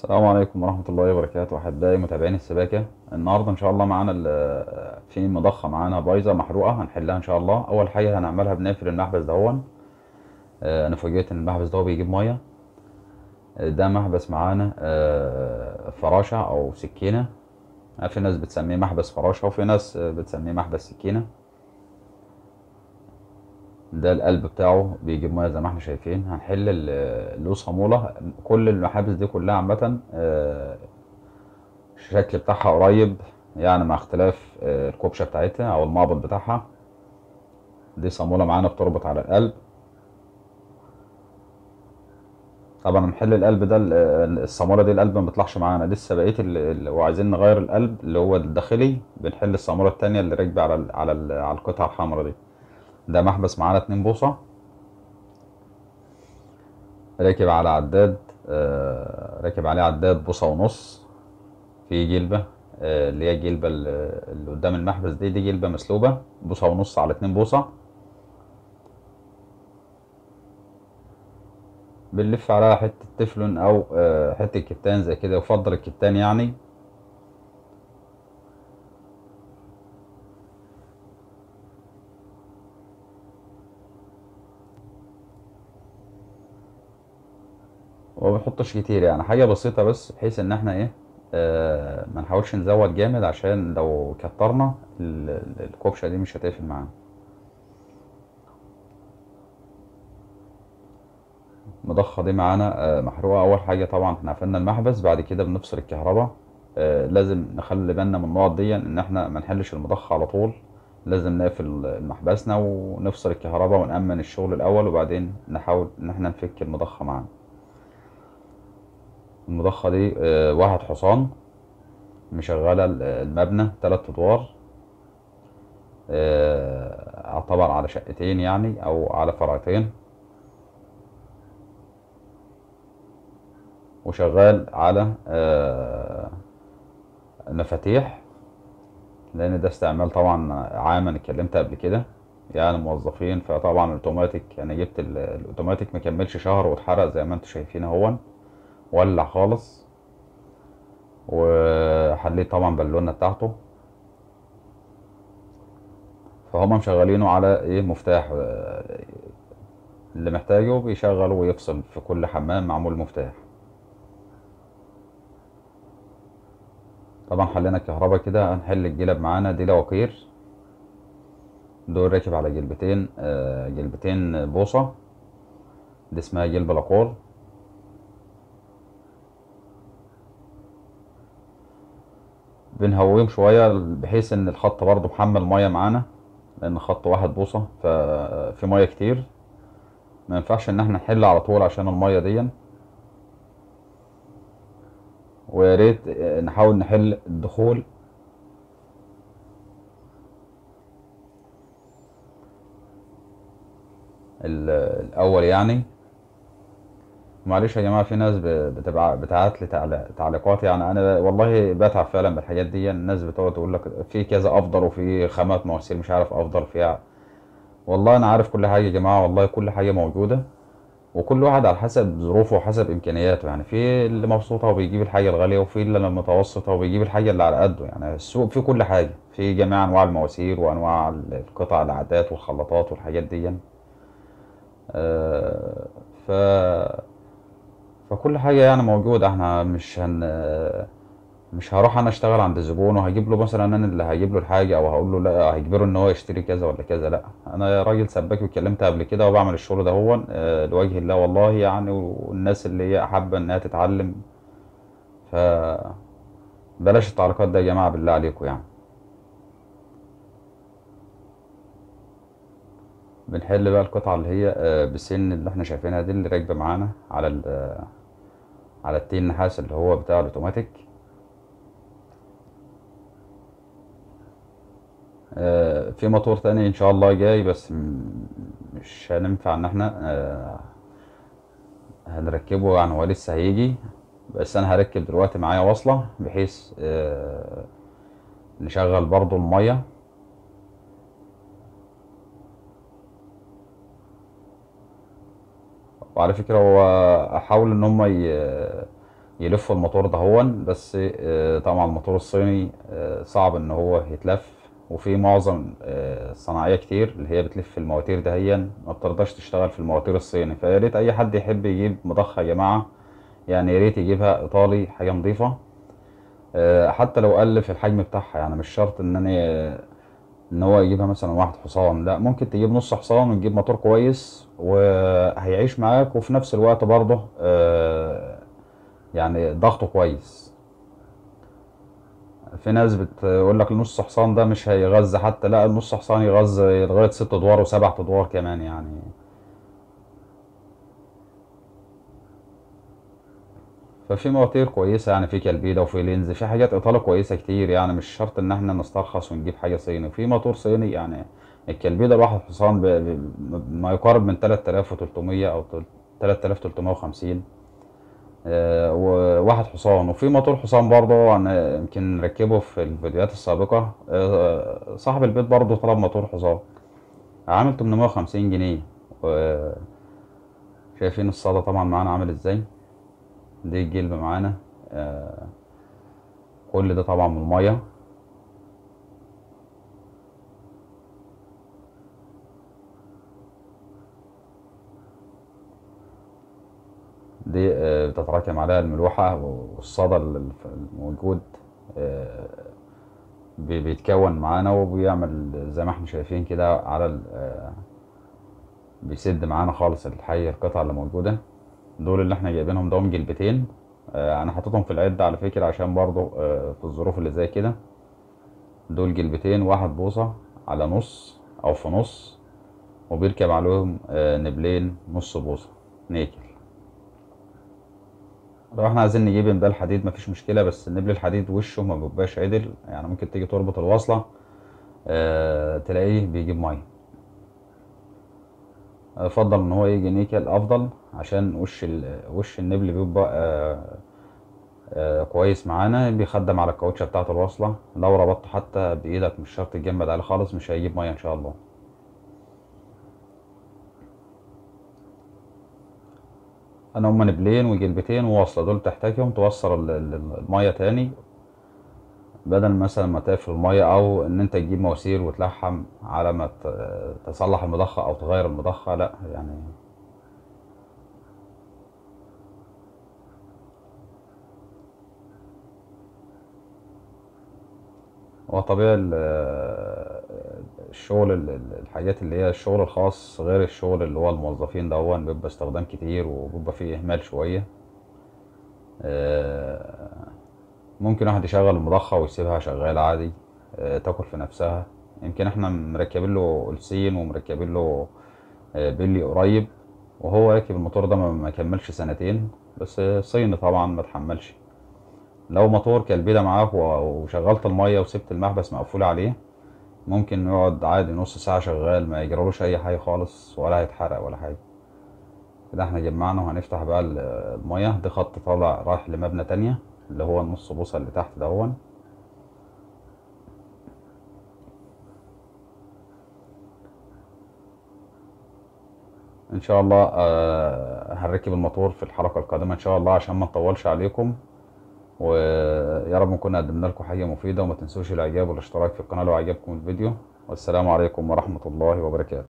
السلام عليكم ورحمة الله وبركاته أحبائي متابعين السباكة النهاردة إن شاء الله معانا ال- في مضخة معانا بايظة محروقة هنحلها إن شاء الله أول حاجة هنعملها بنقفل المحبس دهون آه، أنا فوجئت إن المحبس ده بيجيب مية آه، ده محبس معانا آه، فراشة أو سكينة آه، في ناس بتسميه محبس فراشة وفي ناس آه، بتسميه محبس سكينة ده القلب بتاعه بيجيب ميه زي ما احنا شايفين هنحل ال- اللوز صامولة كل المحابس دي كلها عامة آه، الشكل بتاعها قريب يعني مع اختلاف آه، الكوبشة بتاعتها او المعبط بتاعها دي صامولة معانا بتربط على القلب طبعا نحل القلب ده ال- الصامولة دي القلب ما بيطلعش معانا لسه بقية ال- ال- وعايزين نغير القلب اللي هو الداخلي بنحل الصامولة التانية اللي راكبة على ال- على ال- على القطعة الحمراء دي ده محبس معانا اتنين بوصة راكب على عداد آه، راكب عليه عداد بوصة ونص في جلبة آه، اللي هي الجلبة ال- اللي قدام المحبس دي دي جلبة مسلوبة بوصة ونص على اتنين بوصة بنلف عليها حتة تفلون أو آه، حتة كتان زي كده يفضل الكتان يعني وما بنحطش كتير يعني حاجة بسيطة بس بحيث ان احنا ايه آه ما نحاولش نزود جامد عشان لو كترنا ال- ال- الكوبشة دي مش هتقفل معانا المضخة دي معانا آه محروقة اول حاجة طبعا احنا قفلنا المحبس بعد كده بنفصل الكهرباء آه لازم نخلي بالنا من النقط دي ان احنا ما نحلش المضخة على طول لازم نقفل محبسنا ونفصل الكهرباء ونأمن الشغل الاول وبعدين نحاول ان احنا نفك المضخة معانا المضخة دي آه، واحد حصان مشغلة ال- المبنى تلات أدوار آه، اعتبر على شقتين يعني أو على فرعتين وشغال على آه، مفاتيح لأن ده استعمال طبعا عام أنا اتكلمت قبل كده يعني موظفين فطبعا الأوتوماتيك أنا جبت ال- الأوتوماتيك مكملش شهر واتحرق زي ما انتوا شايفين اهون ولع خالص وحليت طبعا بالونة بتاعته فهم مشغلينه على ايه مفتاح آه، اللي محتاجه بيشغل ويفصل في كل حمام معمول مفتاح طبعا حلينا الكهرباء كده هنحل الجلب معانا دي لوكير دول راكب على جلبتين آه، جلبتين بوصة دي اسمها جلب لاكور بنهويهم شوية بحيث ان الخط برضو محمل مية معانا لان خط واحد بوصة ففي مية كتير ما ينفعش ان احنا نحل على طول عشان المية دي ويا ريت نحاول نحل الدخول ال- الاول يعني معلش يا جماعه في ناس ب- بتبقى بتبعت لي تعليق- تعليقات يعني انا والله بتعب فعلا بالحاجات دي الناس بتقعد تقول لك في كذا افضل وفي خامات مواسير مش عارف افضل فيها والله انا عارف كل حاجه يا جماعه والله كل حاجه موجوده وكل واحد على حسب ظروفه وحسب امكانياته يعني في اللي مبسوطه وبيجيب الحاجه الغاليه وفي اللي المتوسطه وبيجيب الحاجه اللي على قده يعني السوق فيه كل حاجه في جميع انواع المواسير وانواع القطع العادات والخلاطات والحاجات دي آه، ف فكل حاجة يعني موجودة احنا مش هن مش هروح انا اشتغل عند الزبون وهجيب له مثلا انا اللي هجيب له الحاجة او هقول له لا هجبره ان هو يشتري كذا ولا كذا لا انا راجل سباك واتكلمت قبل كده وبعمل الشغل ده هو آه، لوجه الله والله يعني والناس اللي هي حابة انها تتعلم ف بلاش التعليقات ده يا جماعة بالله عليكم يعني بنحل بقى القطعة اللي هي آه، بالسن اللي احنا شايفينها دي اللي راكبة معانا على ال آه، على التين النحاس اللي هو بتاع الاوتوماتيك آه، في موتور تاني ان شاء الله جاي بس م- مش هننفع ان احنا آه، هنركبه يعني هو لسه هيجي بس انا هركب دلوقتي معايا وصلة بحيث آه، نشغل برضو المية وعلى فكرة هو احاول ان هم ي... يلف الموتور ده هون بس آه، طبعا الموتور الصيني آه، صعب ان هو يتلف وفي معظم آه، صناعية كتير اللي هي بتلف المواتير دهيا ما بترضاش تشتغل في المواتير الصيني فيا ريت اي حد يحب يجيب مضخة يا جماعة يعني يا ريت يجيبها ايطالي حاجة نظيفة آه، حتى لو قل في الحجم بتاعها يعني مش شرط ان انا ان هو يجيبها مثلا واحد حصان لا ممكن تجيب نص حصان وتجيب موتور كويس وهيعيش معاك وفي نفس الوقت برضه آه، يعني ضغطه كويس في ناس بتقول لك النص حصان ده مش هيغذي حتى لا النص حصان يغذي لغاية ست ادوار وسبع ادوار كمان يعني ففي مواتير كويسة يعني في كالبيدا وفي لينز في حاجات ايطالي كويسة كتير يعني مش شرط ان احنا نسترخص ونجيب حاجة صيني في موتور صيني يعني الكالبيدا الواحد حصان ب... ب... ما يقارب من 3300 او 3350 آه، وواحد حصان وفي موتور حصان برضه انا يمكن نركبه في الفيديوهات السابقة آه، صاحب البيت برضه طلب موتور حصان عامل 850 جنيه و- شايفين الصدى طبعا معانا عامل ازاي دي الجلب معانا آه، كل ده طبعا من المية دي آه، بتتراكم عليها الملوحة والصدى ال- الموجود آه، بي- بيتكون معانا وبيعمل زي ما احنا شايفين كده على ال- آه، بيسد معانا خالص الحي القطع اللي موجودة دول اللي احنا جايبينهم دوم جلبتين آه، انا حاططهم في العد على فكرة عشان برضو آه، في الظروف اللي زي كده دول جلبتين واحد بوصة على نص او في نص وبيركب عليهم آه، نبلين نص بوصة نيكل لو احنا عايزين نجيب امدال حديد مفيش مشكلة بس النبل الحديد وشه ما بيبقاش عدل يعني ممكن تيجي تربط الوصلة آه، تلاقيه بيجيب مية افضل ان هو يجي نيكل افضل عشان وش ال... وش النبل بيبقى آه، آه، كويس معانا بيخدم على الكاوتشة بتاعة الوصلة لو ربطته حتى بايدك مش شرط تجمد عليه خالص مش هيجيب مية ان شاء الله انا هما نبلين وجلبتين وواصلة دول تحتاجهم توصل ال- ال- المية تاني بدل مثلا ما تقفل المية او ان انت تجيب مواسير وتلحم على ما ت- تصلح المضخة او تغير المضخة لا يعني هو طبيعي ال- الشغل ال- ال- الحاجات اللي هي الشغل الخاص غير الشغل اللي هو الموظفين ده هو بيبقى استخدام كتير وبيبقى فيه اهمال شوية آه، ممكن واحد يشغل المضخة ويسيبها شغالة عادي آه، تاكل في نفسها يمكن احنا مركبين له السين ومركبين له آه، بيلي قريب وهو راكب الموتور ده ما ما كملش سنتين بس صيني طبعا ما تحملش لو موتور كالبيدة معاك و- وشغلت المية وسبت المحبس مقفول عليه ممكن يقعد عادي نص ساعة شغال ما يجرالوش أي حاجة خالص ولا هيتحرق ولا حاجة كده احنا جمعنا وهنفتح بقى ال- المية ده خط طالع رايح لمبنى تانية اللي هو النص بوصة اللي تحت دهون ان شاء الله آه، هنركب الموتور في الحلقة القادمة ان شاء الله عشان ما نطولش عليكم ويا رب نكون قدمنا لكم حاجة مفيدة وما تنسوش الاعجاب والاشتراك في القناة لو عجبكم الفيديو والسلام عليكم ورحمة الله وبركاته